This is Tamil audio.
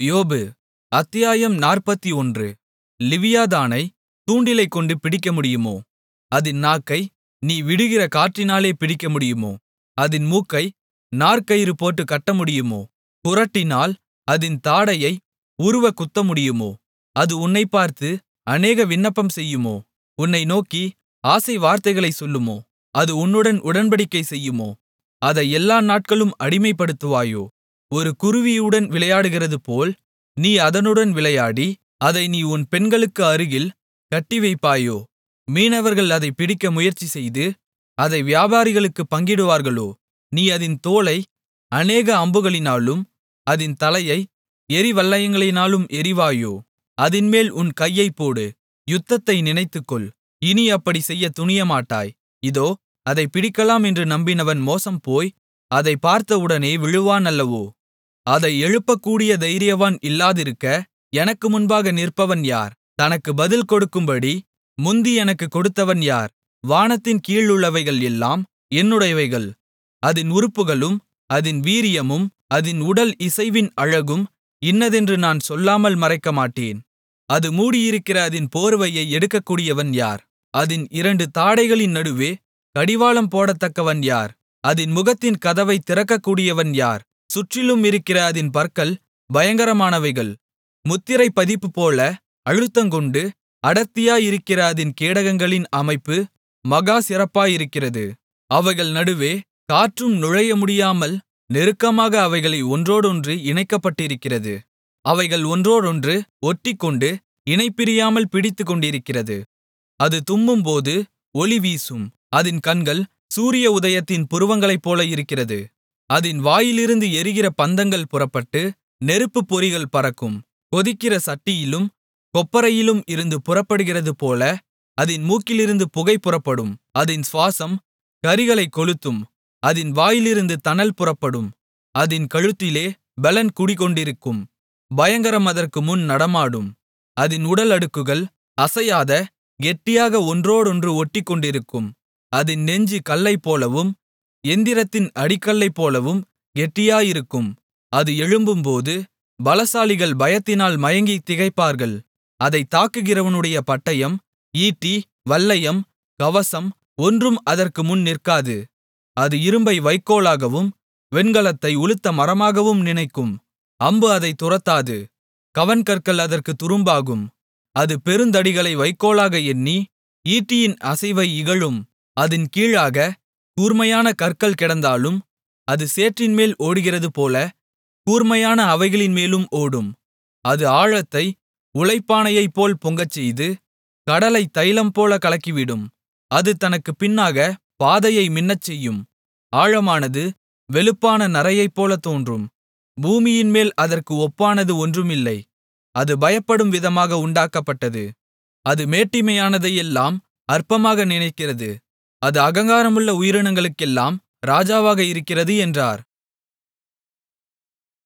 யோபு அத்தியாயம் நாற்பத்தொன்று லிவியாதானைத் தூண்டிலைக்கொண்டு பிடிக்கமுடியுமோ அதின் நாக்கை நீ விடுகிற காற்றினாலே பிடிக்கமுடியுமோ அதின் மூக்கை நார்க்கயிறு போட்டுக் கட்டமுடியுமோ குறட்டினால் அதின் தாடையை உருவக் குத்தமுடியுமோ அது உன்னைப் பார்த்து அநேக விண்ணப்பம் செய்யுமோ உன்னை நோக்கி ஆசை வார்த்தைகளைச் சொல்லுமோ அது உன்னுடன் உடன்படிக்கை செய்யுமோ அதை எல்லா நாட்களும் அடிமைப்படுத்துவாயோ ஒரு குருவியுடன் விளையாடுகிறதுபோல் நீ அதனுடன் விளையாடி அதை நீ உன் பெண்களுக்கு அருகில் கட்டிவைப்பாயோ மீனவர்கள் அதைப் பிடிக்க முயற்சிசெய்து அதை வியாபாரிகளுக்குப் பங்கிடுவார்களோ நீ அதின் தோலை அநேக அம்புகளினாலும் அதின் தலையை எரிவல்லையங்களினாலும் எறிவாயோ அதின்மேல் உன் கையைப் போடு யுத்தத்தை நினைத்துக்கொள் இனி அப்படிச் செய்யத் துணியமாட்டாய் இதோ அதைப் பிடிக்கலாம் என்று நம்பினவன் மோசம்போய் அதைப் பார்த்தவுடனே விழுவான் அல்லவோ அதை எழுப்பக்கூடிய தைரியவான் இல்லாதிருக்க எனக்கு முன்பாக நிற்பவன் யார் தனக்கு பதில் கொடுக்கும்படி முந்தி எனக்குக் கொடுத்தவன் யார் வானத்தின் கீழுள்ளவைகள் எல்லாம் என்னுடையவைகள் அதின் உறுப்புகளும் அதின் வீரியமும் அதின் உடல் இசைவின் அழகும் இன்னதென்று நான் சொல்லாமல் மறைக்கமாட்டேன் அது மூடியிருக்கிற அதின் போர்வையை எடுக்கக்கூடியவன் யார் அதின் இரண்டு தாடைகளின் நடுவே கடிவாளம் போடத்தக்கவன் யார் அதின் முகத்தின் கதவைத் திறக்கக்கூடியவன் யார் சுற்றிலும் இருக்கிற அதின் பற்கள் பயங்கரமானவைகள் முத்திரை பதிப்புபோல அழுத்தங்கொண்டு அடர்த்தியாயிருக்கிற அதின் கேடகங்களின் அமைப்பு மகா சிறப்பாயிருக்கிறது அவைகள் நடுவே காற்றும் நுழையமுடியாமல் நெருக்கமாக அவைகளை ஒன்றோடொன்று இணைக்கப்பட்டிருக்கிறது அவைகள் ஒன்றோடொன்று ஒட்டிக்கொண்டு இணைபிரியாமல் பிடித்துக்கொண்டிருக்கிறது அது தும்மும்போது ஒளி வீசும் அதின் கண்கள் சூரிய உதயத்தின் புருவங்களைப்போல இருக்கிறது அதின் வாயிலிருந்து எரிகிற பந்தங்கள் புறப்பட்டு நெருப்புப் பொறிகள் பறக்கும் கொதிக்கிற சட்டியிலும் கொப்பரையிலும் இருந்து புறப்படுகிறதுபோல அதின் மூக்கிலிருந்து புகை புறப்படும் அதின் சுவாசம் கரிகளைக் கொளுத்தும் அதின் வாயிலிருந்து தணல் புறப்படும் அதின் கழுத்திலே பெலன் குடிகொண்டிருக்கும் பயங்கரம் அதற்கு முன் நடமாடும் அதின் உடல் அடுக்குகள் அசையாத கெட்டியாக ஒன்றோடொன்று ஒட்டிக்கொண்டிருக்கும் அதின் நெஞ்சு கல்லைப்போலவும் எந்திரத்தின் அடிக்கல்லைப்போலவும் கெட்டியாயிருக்கும் அது எழும்பும்போது பலசாலிகள் பயத்தினால் மயங்கித் திகைப்பார்கள் அதைத் தாக்குகிறவனுடைய பட்டயம் ஈட்டி வல்லையம் கவசம் ஒன்றும் அதற்கு முன் நிற்காது அது இரும்பை வைக்கோலாகவும் வெண்கலத்தை உளுத்த மரமாகவும் நினைக்கும் அம்பு அதைத் துரத்தாது கவண்கற்கள் அதற்குத் துரும்பாகும் அது பெருந்தடிகளை வைக்கோலாக எண்ணி ஈட்டியின் அசைவை இகழும் அதின் கீழாக கூர்மையான கற்கள் கிடந்தாலும் அது சேற்றின்மேல் ஓடுகிறதுபோல கூர்மையான அவைகளின்மேலும் ஓடும் அது ஆழத்தை உலைப்பானையைப்போல் பொங்கச்செய்து கடலைத் தைலம்போல கலக்கிவிடும் அது தனக்குப் பின்னாக பாதையை மின்னச்செய்யும் ஆழமானது வெளுப்பான நரையைப்போல தோன்றும் பூமியின்மேல் அதற்கு ஒப்பானது ஒன்றுமில்லை அது பயப்படும் விதமாக உண்டாக்கப்பட்டது அது மேட்டிமையானதையெல்லாம் அற்பமாக நினைக்கிறது அது அகங்காரமுள்ள உயிரினங்களுக்கெல்லாம் ராஜாவாக இருக்கிறது என்றார்